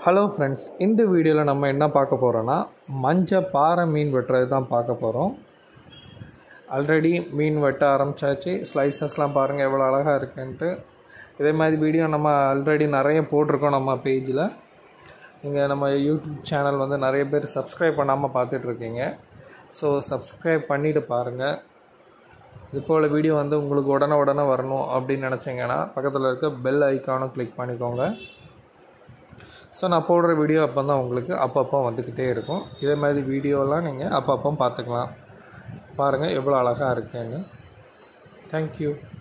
hello friends இந்த வீடியோவில் நம்ம என்ன பார்க்க போகிறோன்னா மஞ்சள் பாறை மீன் வெட்டுறது தான் பார்க்க போகிறோம் ஆல்ரெடி மீன் வெட்ட ஆரம்பிச்சாச்சு ஸ்லைசஸ்லாம் பாருங்கள் எவ்வளோ அழகாக இருக்குன்ட்டு இதே மாதிரி வீடியோ நம்ம ஆல்ரெடி நிறைய போட்டிருக்கோம் நம்ம பேஜில் நீங்கள் நம்ம யூடியூப் சேனல் வந்து நிறைய பேர் சப்ஸ்கிரைப் பண்ணாமல் பார்த்துட்ருக்கீங்க ஸோ சப்ஸ்கிரைப் பண்ணிவிட்டு பாருங்கள் இது போல் வீடியோ வந்து உங்களுக்கு உடனே உடனே வரணும் அப்படின்னு நினச்சிங்கன்னா பக்கத்தில் இருக்க பெல் ஐக்கானும் கிளிக் பண்ணிக்கோங்க ஸோ நான் போடுற வீடியோ அப்போ தான் உங்களுக்கு அப்பப்போ வந்துக்கிட்டே இருக்கும் இதே மாதிரி வீடியோலாம் நீங்கள் அப்பப்போ பார்த்துக்கலாம் பாருங்கள் எவ்வளோ அழகாக இருக்குன்னு தேங்க்யூ